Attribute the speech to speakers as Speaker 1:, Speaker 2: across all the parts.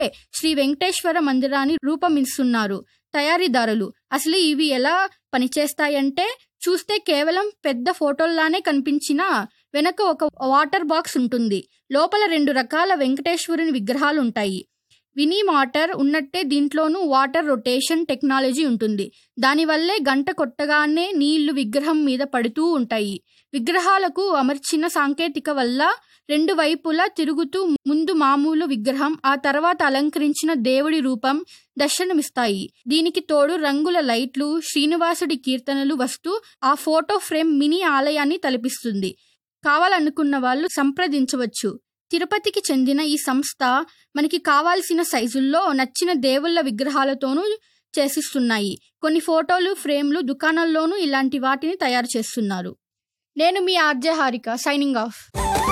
Speaker 1: శ్రీ వెంకటేశ్వర మందిరాన్ని రూపొందిస్తున్నారు తయారీదారులు అసలు ఇవి ఎలా పనిచేస్తాయంటే చూస్తే కేవలం పెద్ద ఫోటోల్లానే కనిపించిన వెనక ఒక వాటర్ బాక్స్ ఉంటుంది లోపల రెండు రకాల వెంకటేశ్వరుని విగ్రహాలు ఉంటాయి వినీ వాటర్ ఉన్నట్టే దీంట్లోనూ వాటర్ రొటేషన్ టెక్నాలజీ ఉంటుంది దానివల్లే గంట కొట్టగానే నీళ్లు విగ్రహం మీద పడుతూ ఉంటాయి విగ్రహాలకు అమర్చిన సాంకేతిక వల్ల రెండు వైపులా తిరుగుతూ ముందు మామూలు విగ్రహం ఆ తర్వాత అలంకరించిన దేవుడి రూపం దర్శనమిస్తాయి దీనికి తోడు రంగుల లైట్లు శ్రీనివాసుడి కీర్తనలు వస్తూ ఆ ఫోటో ఫ్రేమ్ మినీ ఆలయాన్ని తలపిస్తుంది కావాలనుకున్న వాళ్ళు సంప్రదించవచ్చు తిరుపతికి చెందిన ఈ సంస్థ మనకి కావాల్సిన సైజుల్లో నచ్చిన దేవుళ్ళ విగ్రహాలతోనూ చేసిస్తున్నాయి కొన్ని ఫోటోలు ఫ్రేమ్లు దుకాణాల్లోనూ ఇలాంటి వాటిని తయారు చేస్తున్నారు నేను మీ ఆర్జే హారిక సైనింగ్ ఆఫ్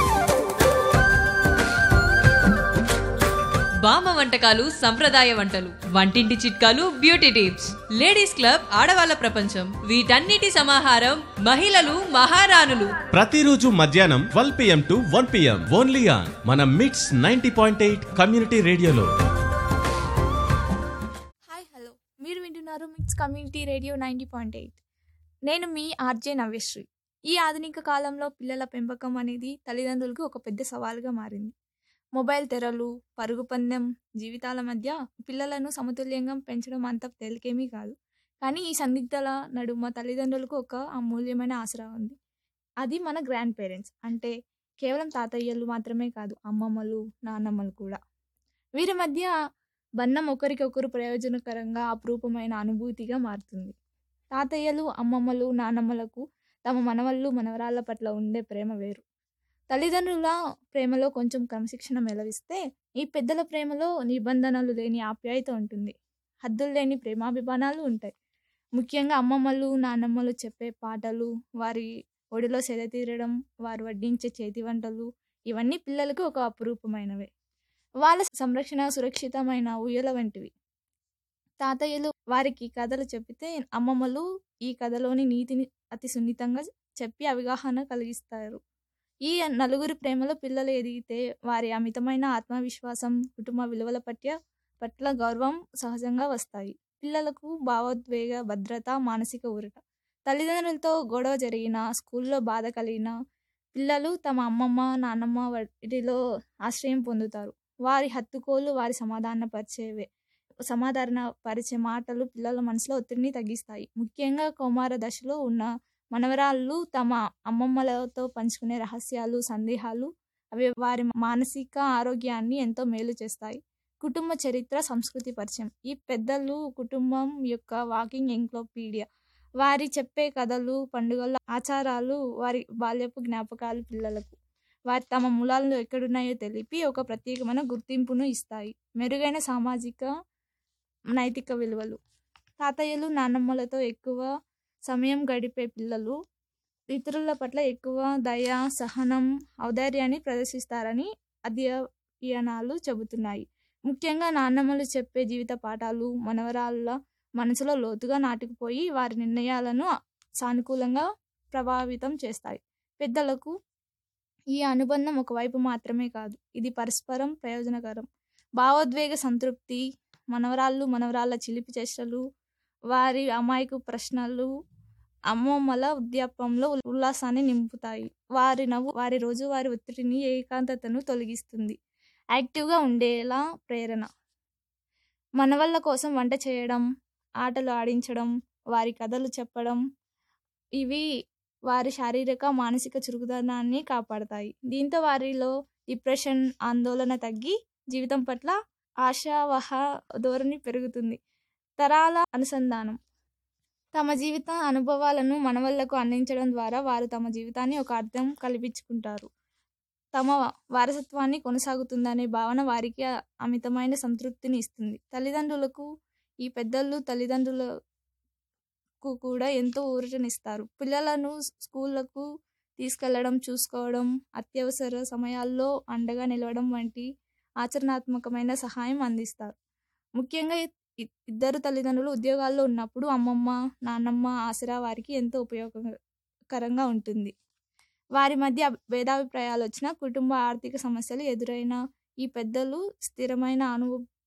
Speaker 2: బామ్మ వంటకాలు సంప్రదాయ వంటలు వంటింటి చిట్కాలు బ్యూటీ టిప్స్ లేడీస్ క్లబ్ ఆడవాళ్ళ ప్రపంచం వీటన్నిటి సమాహారం మహిళలు మహారాణులు
Speaker 3: ప్రతిరోజు మధ్యాహ్నం twelve P M to one P M only on మన MITS ninety point eight community రేడియోలో
Speaker 4: హాయ్ హలో మీరు వింటున్నారు mix community radio ninety point eight నేను మీ ఆర్జే నవ్యశ్రీ ఈ ఆధునిక కాలంలో పిల్లల పెంపకం అనేది తల్లిదండ్రులకు ఒక పెద్ద సవాలుగా మారింది మొబైల్ తెరలు పరుగు పందెం జీవితాల మధ్య పిల్లలను సమతుల్యంగా పెంచడం అంత తేలికేమీ కాదు కానీ ఈ సందిగ్ధల నడుమ తల్లిదండ్రులకు ఒక అమూల్యమైన ఆసరా ఉంది అది మన గ్రాండ్ పేరెంట్స్ అంటే కేవలం తాతయ్యలు మాత్రమే కాదు అమ్మమ్మలు నాన్నమ్మలు కూడా వీరి మధ్య బంధం ఒకరికొకరు ప్రయోజనకరంగా అపురూపమైన అనుభూతిగా మారుతుంది తాతయ్యలు అమ్మమ్మలు నానమ్మలకు తమ మనవళ్ళు మనవరాళ్ళ పట్ల ఉండే ప్రేమ వేరు తల్లిదండ్రుల ప్రేమలో కొంచెం క్రమశిక్షణ మెలవిస్తే ఈ పెద్దల ప్రేమలో నిబంధనలు లేని ఆప్యాయత ఉంటుంది హద్దులు లేని ప్రేమాభిమానాలు ఉంటాయి ముఖ్యంగా అమ్మమ్మలు నానమ్మలు చెప్పే పాటలు వారి ఒడిలో సెద తీరడం వారు వడ్డించే చేతి వంటలు ఇవన్నీ పిల్లలకు ఒక అపురూపమైనవే వాళ్ళ సంరక్షణ సురక్షితమైన ఊయల వంటివి తాతయ్యలు వారికి కథలు చెప్పితే అమ్మమ్మలు ఈ కథలోని నీతిని అతి సున్నితంగా చెప్పి అవగాహన కలిగిస్తారు ఈ నలుగురి ప్రేమలో పిల్లలు ఎదిగితే వారి అమితమైన ఆత్మవిశ్వాసం కుటుంబ విలువల పట్ల పట్ల గౌరవం సహజంగా వస్తాయి పిల్లలకు భావోద్వేగ భద్రత మానసిక ఊరట తల్లిదండ్రులతో గొడవ జరిగిన స్కూల్లో బాధ కలిగిన పిల్లలు తమ అమ్మమ్మ నాన్నమ్మ వాటిలో ఆశ్రయం పొందుతారు వారి హత్తుకోలు వారి సమాధానపరిచేవే సమాధాన పరిచే మాటలు పిల్లల మనసులో ఒత్తిడిని తగ్గిస్తాయి ముఖ్యంగా కౌమార దశలో ఉన్న మనవరాళ్ళు తమ అమ్మమ్మలతో పంచుకునే రహస్యాలు సందేహాలు అవి వారి మానసిక ఆరోగ్యాన్ని ఎంతో మేలు చేస్తాయి కుటుంబ చరిత్ర సంస్కృతి పరిచయం ఈ పెద్దలు కుటుంబం యొక్క వాకింగ్ ఎంక్లోపీడియా వారి చెప్పే కథలు పండుగలు ఆచారాలు వారి బాల్యపు జ్ఞాపకాలు పిల్లలకు వారి తమ మూలాలు ఎక్కడున్నాయో తెలిపి ఒక ప్రత్యేకమైన గుర్తింపును ఇస్తాయి మెరుగైన సామాజిక నైతిక విలువలు తాతయ్యలు నాన్నమ్మలతో ఎక్కువ సమయం గడిపే పిల్లలు ఇతరుల పట్ల ఎక్కువ దయ సహనం ఔదార్యాన్ని ప్రదర్శిస్తారని అధ్యయనాలు చెబుతున్నాయి ముఖ్యంగా నాన్నమ్మలు చెప్పే జీవిత పాఠాలు మనవరాళ్ళ మనసులో లోతుగా నాటుకుపోయి వారి నిర్ణయాలను సానుకూలంగా ప్రభావితం చేస్తాయి పెద్దలకు ఈ అనుబంధం ఒకవైపు మాత్రమే కాదు ఇది పరస్పరం ప్రయోజనకరం భావోద్వేగ సంతృప్తి మనవరాళ్ళు మనవరాళ్ళ చిలిపి చేష్టలు వారి అమాయకు ప్రశ్నలు అమ్మమ్మల వృద్ధాప్యంలో ఉల్లాసాన్ని నింపుతాయి వారి నవ్వు వారి రోజువారి ఒత్తిడిని ఏకాంతతను తొలగిస్తుంది యాక్టివ్గా ఉండేలా ప్రేరణ మనవళ్ళ కోసం వంట చేయడం ఆటలు ఆడించడం వారి కథలు చెప్పడం ఇవి వారి శారీరక మానసిక చురుకుదనాన్ని కాపాడతాయి దీంతో వారిలో డిప్రెషన్ ఆందోళన తగ్గి జీవితం పట్ల ఆశావహ ధోరణి పెరుగుతుంది తరాల అనుసంధానం తమ జీవిత అనుభవాలను మనవళ్లకు అందించడం ద్వారా వారు తమ జీవితాన్ని ఒక అర్థం కల్పించుకుంటారు తమ వారసత్వాన్ని కొనసాగుతుందనే భావన వారికి అమితమైన సంతృప్తిని ఇస్తుంది తల్లిదండ్రులకు ఈ పెద్దలు తల్లిదండ్రులకు కూడా ఎంతో ఊరటనిస్తారు పిల్లలను స్కూళ్ళకు తీసుకెళ్లడం చూసుకోవడం అత్యవసర సమయాల్లో అండగా నిలవడం వంటి ఆచరణాత్మకమైన సహాయం అందిస్తారు ముఖ్యంగా ఇద్దరు తల్లిదండ్రులు ఉద్యోగాల్లో ఉన్నప్పుడు అమ్మమ్మ నాన్నమ్మ ఆసరా వారికి ఎంతో ఉపయోగకరంగా ఉంటుంది వారి మధ్య భేదాభిప్రాయాలు వచ్చిన కుటుంబ ఆర్థిక సమస్యలు ఎదురైన ఈ పెద్దలు స్థిరమైన అనుభవ